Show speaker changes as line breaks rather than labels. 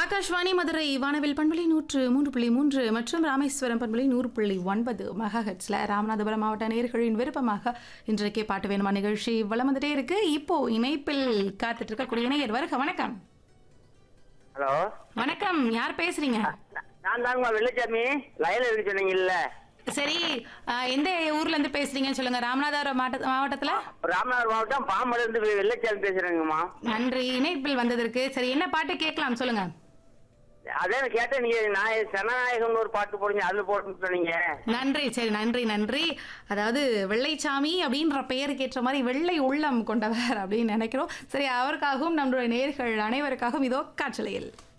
ஆகாஷ்வாணி மதுரை வானவில் பண்பலை நூற்று மூன்று புள்ளி மூன்று மற்றும் ராமேஸ்வரம் பண்பலை நூறு புள்ளி ஒன்பது மெகாஹெட்ஸ்ல ராமநாதபுரம் மாவட்ட நேயர்களின் விருப்பமாக இன்றைக்கே பாட்டு வேணுமா நிகழ்ச்சி வளம் வந்துட்டே இருக்கு இப்போ இணைப்பில் காத்துட்டு இருக்கக்கூடிய இணையர் வருக வணக்கம்
ஹலோ
வணக்கம் யார் பேசுறீங்க
நான் தாங்கம்மா வெள்ளச்சாமி லைன்ல இருக்கு சொன்னீங்கல்ல
சரி அஹ், எந்த ஊர்ல இருந்து பேசுறீங்கன்னு சொல்லுங்க ராமநாதபுரம் மாவட்ட மாவட்டத்துல
ராமநாதபுரம் மாவட்டம் பாம்பல இருந்து வெள்ளச்சாமி பேசுறேங்கம்மா
நன்றி இணைப்பில் வந்ததற்கு சரி என்ன பாட்டு கேட்கலாம் சொல்லுங்க
அதே கேட்டேன் நீங்க நான் சனநாயகம்னு ஒரு பாட்டு போடுங்க அதுல போட்டு சொன்னீங்க
நன்றி சரி நன்றி நன்றி அதாவது வெள்ளைச்சாமி அப்படின்ற பெயருக்கு ஏற்ற மாதிரி வெள்ளை உள்ளம் கொண்டவர் அப்படின்னு நினைக்கிறோம் சரி அவருக்காகவும் நம்மளுடைய நேர்கள் அனைவருக்காகவும் இதோ காற்றலையில்